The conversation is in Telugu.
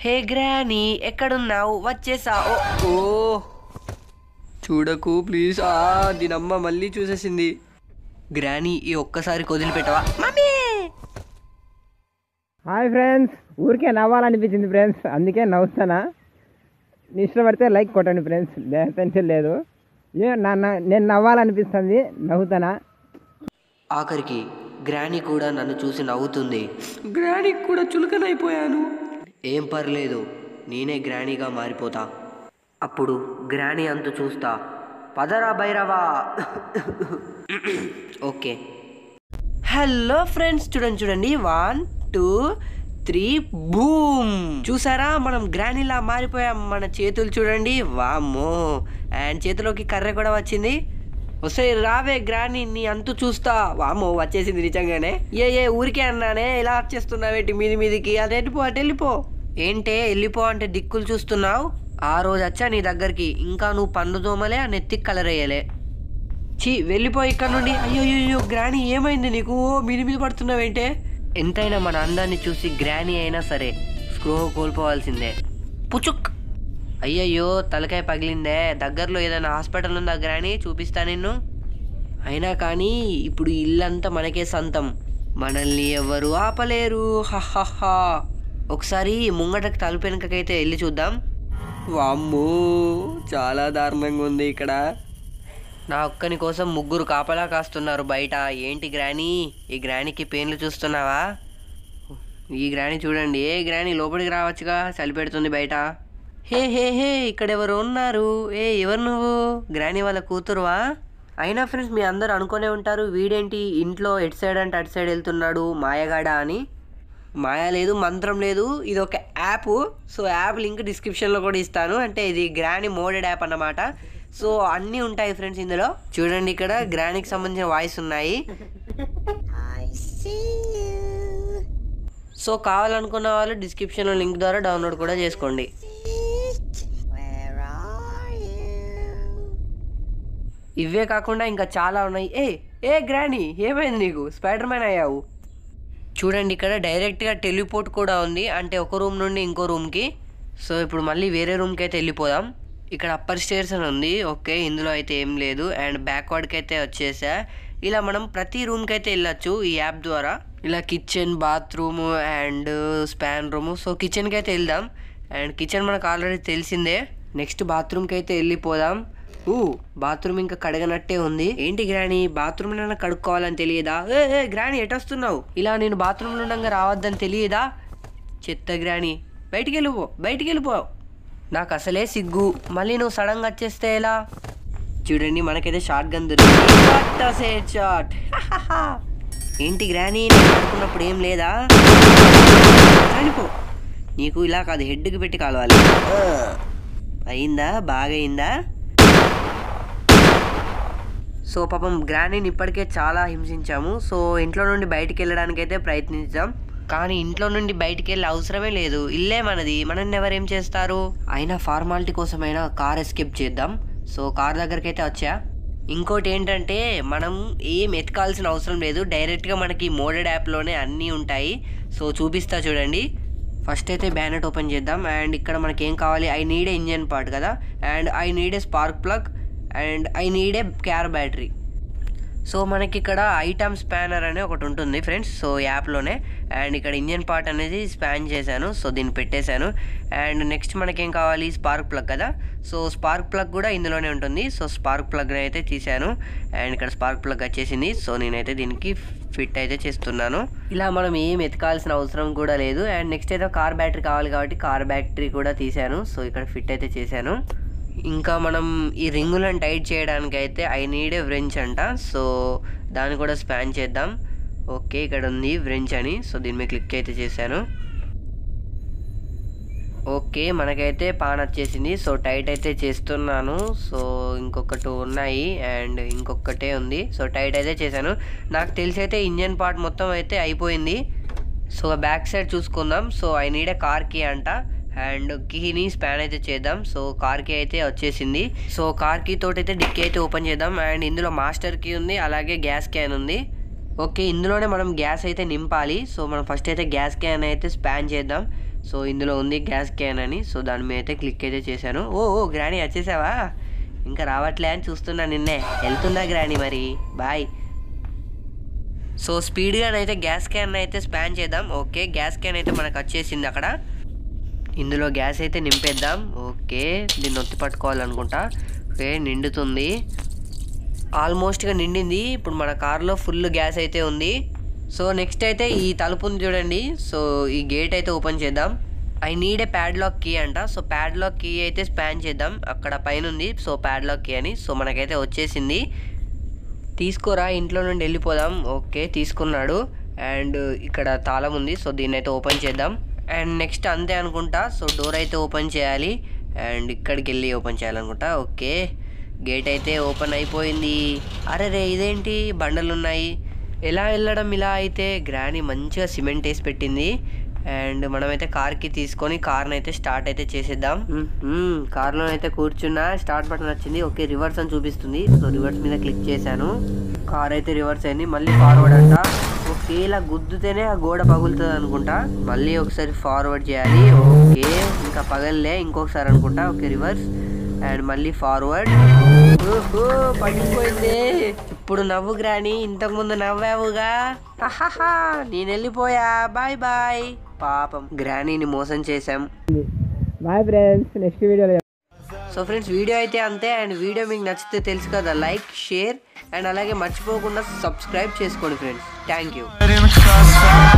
హే గ్రానీ ఎక్కడున్నావు వచ్చేసా ఓ ఓ చూడకు ప్లీజ్ ఆ దీనమ్మ మళ్ళీ చూసేసింది గ్రానీ ఈ ఒక్కసారి వదిలిపెట్టవా మమ్మీ హాయ్ ఫ్రెండ్స్ ఊరికే నవ్వాలనిపించింది ఫ్రెండ్స్ అందుకే నవ్వుతానా నీ ఇష్టపడితే లైక్ కొట్టండి ఫ్రెండ్స్ లేదంటే లేదు ఏ నా నా- నేను నవ్వాలనిపిస్తుంది నవ్వుతానా ఆఖరికి గ్రానీ కూడా నన్ను చూసి నవ్వుతుంది గ్రానీకి కూడా చులకనైపోయాను ఏం పర్లేదు నేనే గ్రానీగా మారిపోతా అప్పుడు గ్రానీ అంతు చూస్తా పదరా భైరవా ఓకే హలో ఫ్రెండ్స్ చూడండి చూడండి వన్ టూ త్రీ బూమ్ చూసారా మనం గ్రానీలా మారిపోయాం మన చేతులు చూడండి వామ్మో అండ్ చేతిలోకి కర్ర కూడా వచ్చింది వస్తే రావే గ్రాని నీ అంతు చూస్తా వామో వచ్చేసింది నిజంగానే ఏ ఏ ఊరికే అన్నానే ఇలా వచ్చేస్తున్నావేంటి మీది మీదికి అటు వెళ్ళిపో అటు వెళ్ళిపో ఏంటే వెళ్ళిపో అంటే దిక్కులు చూస్తున్నావు ఆ రోజు వచ్చా నీ దగ్గరికి ఇంకా నువ్వు పండు దోమలే ఆ నెత్తికి కలర్ వేయలే చీ వెళ్ళిపో ఇక్కడ నుండి అయ్యో అయ్యో గ్రాని ఏమైంది నీకు ఓ మీది మీద పడుతున్నావేంటే ఎంతైనా మన అందాన్ని చూసి గ్రాని అయినా సరే స్క్రూ కోల్పోవాల్సిందే పుచుక్ అయ్యయ్యో తలకాయ పగిలిందే దగ్గరలో ఏదైనా హాస్పిటల్ ఉందా గ్రాని చూపిస్తా నిన్ను అయినా కానీ ఇప్పుడు ఇల్లంతా మనకే సొంతం మనల్ని ఎవరు ఆపలేరు హహహా ఒకసారి ముంగటకు తలుపు వెనుకకైతే వెళ్ళి చూద్దాం వామ్మో చాలా దారుణంగా ఉంది ఇక్కడ నా ఒక్కని కోసం ముగ్గురు కాపలా కాస్తున్నారు బయట ఏంటి గ్రానీ ఈ గ్రానీకి పేన్లు చూస్తున్నావా ఈ గ్రాని చూడండి ఏ గ్రాని లోపలికి రావచ్చుగా చలి పెడుతుంది బయట హే హే హే ఇక్కడ ఎవరు ఉన్నారు ఏ ఎవరు నువ్వు గ్రాని వాళ్ళ కూతురువా అయినా ఫ్రెండ్స్ మీ అందరూ అనుకునే ఉంటారు వీడేంటి ఇంట్లో ఎటు సైడ్ అంటే అటు సైడ్ వెళ్తున్నాడు మాయగాడ అని మాయ లేదు మంత్రం లేదు ఇది ఒక యాప్ సో యాప్ లింక్ డిస్క్రిప్షన్లో కూడా ఇస్తాను అంటే ఇది గ్రాని మోడెడ్ యాప్ అన్నమాట సో అన్నీ ఉంటాయి ఫ్రెండ్స్ ఇందులో చూడండి ఇక్కడ గ్రానికి సంబంధించిన వాయిస్ ఉన్నాయి సో కావాలనుకున్న వాళ్ళు డిస్క్రిప్షన్లో లింక్ ద్వారా డౌన్లోడ్ కూడా చేసుకోండి ఇవే కాకుండా ఇంకా చాలా ఉన్నాయి ఏ ఏ గ్రానీ ఏమైంది నీకు స్పైడర్ మ్యాన్ అయ్యావు చూడండి ఇక్కడ డైరెక్ట్గా టెలిపోర్ట్ కూడా ఉంది అంటే ఒక రూమ్ నుండి ఇంకో రూమ్కి సో ఇప్పుడు మళ్ళీ వేరే రూమ్కి అయితే వెళ్ళిపోదాం ఇక్కడ అప్పర్ స్టేర్స్ అని ఉంది ఓకే ఇందులో అయితే ఏం లేదు అండ్ బ్యాక్వర్డ్కి అయితే వచ్చేసా ఇలా మనం ప్రతి రూమ్కి అయితే వెళ్ళొచ్చు ఈ యాప్ ద్వారా ఇలా kitchen bathroom and spawn room so కిచెన్కి అయితే వెళ్దాం అండ్ కిచెన్ మనకు ఆల్రెడీ తెలిసిందే నెక్స్ట్ బాత్రూమ్కి అయితే వెళ్ళిపోదాం ఊ బాత్రూమ్ ఇంకా కడగనట్టే ఉంది ఏంటి గ్రాని బాత్రూమ్ నన్ను కడుక్కోవాలని తెలియదా ఏ ఏ గ్రాని ఎటొస్తున్నావు ఇలా నేను బాత్రూమ్ ఉండగా రావద్దని తెలియదా చెత్త గ్రాని బయటికి వెళ్ళిపో బయటికి వెళ్ళిపో నాకు అసలే సిగ్గు మళ్ళీ నువ్వు సడన్గా వచ్చేస్తే ఎలా చూడండి మనకైతే షార్ట్ గన్ దొరికింది షాట్ ఏంటి గ్రాని నేను అనుకున్నప్పుడు ఏం లేదా చనిపో నీకు ఇలా కాదు హెడ్కి పెట్టి కాలవాలి ఆ. అయిందా బాగా అయిందా సో పాపం గ్రానీని ఇప్పటికే చాలా హింసించాము సో ఇంట్లో నుండి బయటికి వెళ్ళడానికి అయితే ప్రయత్నించాం కానీ ఇంట్లో నుండి బయటికి వెళ్ళే అవసరమే లేదు ఇల్లే మనది మనల్ని ఎవరేం చేస్తారు అయినా ఫార్మాలిటీ కోసమైనా కార్ ఎస్కేప్ చేద్దాం సో కార్ దగ్గరికి అయితే వచ్చా ఇంకోటి ఏంటంటే మనం ఏం ఎతకాల్సిన అవసరం లేదు డైరెక్ట్గా మనకి మోడెడ్ యాప్లోనే అన్నీ ఉంటాయి సో చూపిస్తా చూడండి ఫస్ట్ అయితే బ్యానెట్ ఓపెన్ చేద్దాం అండ్ ఇక్కడ మనకి ఏం కావాలి I need a engine part కదా and I need a spark plug and I need a car battery so మనకి ఇక్కడ ఐటమ్ స్పానర్ అనే ఒకటి ఉంటుంది ఫ్రెండ్స్ సో యాప్లోనే అండ్ ఇక్కడ ఇంజన్ పార్ట్ అనేది స్పాన్ చేశాను సో దీన్ని పెట్టేశాను అండ్ నెక్స్ట్ మనకేం కావాలి స్పార్క్ ప్లగ్ కదా సో స్పార్క్ ప్లగ్ కూడా ఇందులోనే ఉంటుంది సో స్పార్క్ ప్లగ్ అయితే తీశాను అండ్ ఇక్కడ స్పార్క్ ప్లగ్ వచ్చేసింది సో నేనైతే దీనికి ఫిట్ అయితే చేస్తున్నాను ఇలా మనం ఏం ఎతకాల్సిన అవసరం కూడా లేదు అండ్ నెక్స్ట్ అయితే కార్ బ్యాటరీ కావాలి కాబట్టి కార్ బ్యాటరీ కూడా తీశాను సో ఇక్కడ ఫిట్ అయితే చేశాను ఇంకా మనం ఈ రింగులను టైట్ చేయడానికి అయితే ఐ నీడ్ ఏ వ్రెంచ్ అంట సో దాన్ని కూడా స్పాన్ చేద్దాం ఓకే ఇక్కడ ఉంది వ్రెంచ్ అని సో దీని మీద క్లిక్ అయితే చేశాను ఓకే మనకైతే పాన్ వచ్చేసింది సో టైట్ అయితే చేస్తున్నాను సో ఇంకొక టూ ఉన్నాయి అండ్ ఇంకొకటే ఉంది సో టైట్ అయితే చేశాను నాకు తెలిసి అయితే ఇంజన్ పార్ట్ మొత్తం అయితే అయిపోయింది సో బ్యాక్ సైడ్ చూసుకుందాం so I need a car key అంట అండ్ కీని స్పాన్ అయితే చేద్దాం సో కార్ కీ అయితే వచ్చేసింది సో కార్ కీ తోటి అయితే డిక్కీ అయితే ఓపెన్ చేద్దాం అండ్ ఇందులో మాస్టర్ కీ ఉంది అలాగే గ్యాస్ క్యాన్ ఉంది ఓకే ఇందులోనే మనం గ్యాస్ అయితే నింపాలి సో మనం ఫస్ట్ అయితే గ్యాస్ క్యాన్ అయితే స్పాన్ చేద్దాం సో ఇందులో ఉంది గ్యాస్ క్యాన్ అని సో దాని మీద అయితే క్లిక్ అయితే చేశాను ఓ ఓ గ్రానీ వచ్చేసావా ఇంకా రావట్లే అని చూస్తున్నా నిన్నే వెళ్తుందా గ్రానీ మరి బాయ్ సో స్పీడ్గానైతే గ్యాస్ క్యాన్ అయితే స్పాన్ చేద్దాం ఓకే గ్యాస్ క్యాన్ అయితే మనకు వచ్చేసింది అక్కడ ఇందులో గ్యాస్ అయితే నింపేద్దాం ఓకే దీన్ని ఒత్తి పట్టుకోవాలనుకుంటా ఓకే నిండుతుంది ఆల్మోస్ట్గా నిండింది ఇప్పుడు మన కార్లో ఫుల్ గ్యాస్ అయితే ఉంది సో నెక్స్ట్ అయితే ఈ తలుపు ఉంది చూడండి సో ఈ గేట్ అయితే ఓపెన్ చేద్దాం I need a padlock key అంట సో ప్యాడ్లాక్ కీ అయితే స్పాన్ చేద్దాం అక్కడ పైన ఉంది సో ప్యాడ్లాక్ కీ అని సో మనకైతే వచ్చేసింది తీసుకోరా ఇంట్లో నుండి వెళ్ళిపోదాం ఓకే తీసుకున్నాడు అండ్ ఇక్కడ తాళం ఉంది సో దీన్ని అయితే ఓపెన్ చేద్దాం అండ్ నెక్స్ట్ అంతే అనుకుంటా సో డోర్ అయితే ఓపెన్ చేయాలి అండ్ ఇక్కడికి వెళ్ళి ఓపెన్ చేయాలనుకుంటా ఓకే గేట్ అయితే ఓపెన్ అయిపోయింది అరే రే ఇదేంటి బండలు ఉన్నాయి ఎలా వెళ్ళడం ఇలా అయితే గ్రాని మంచిగా సిమెంట్ వేసి పెట్టింది అండ్ మనమైతే కార్కి తీసుకొని కార్ని అయితే స్టార్ట్ అయితే చేసేద్దాం కార్లో అయితే కూర్చున్నా స్టార్ట్ బటన్ వచ్చింది ఓకే రివర్స్ అని చూపిస్తుంది సో రివర్స్ మీద క్లిక్ చేశాను కార్ అయితే రివర్స్ అయింది మళ్ళీ ఫార్వర్డ్ అంట ఓకే ఇలా గుద్దుతేనే ఆ గోడ పగులుతుంది అనుకుంటా మళ్ళీ ఒకసారి ఫార్వర్డ్ చేయాలి ఓకే ఇంకా పగల్లే ఇంకొకసారి అనుకుంటా ఓకే రివర్స్ అండ్ మళ్ళీ ఫార్వర్డ్ ఓహో పడిపోయింది ఇప్పుడు నవ్వు గ్రాని ఇంతకు ముందు నవ్వావుగా హహహా, నేను వెళ్ళిపోయా బాయ్ బాయ్ పాపం గ్రానీని మోసం చేశాం బాయ్ ఫ్రెండ్స్ నెక్స్ట్ వీడియోలో సో ఫ్రెండ్స్ వీడియో అయితే అంతే అండ్ వీడియో మీకు నచ్చితే తెలుసు కదా లైక్ షేర్ అండ్ అలాగే మర్చిపోకుండా సబ్స్క్రైబ్ చేసుకోండి friends thank you in the crossfire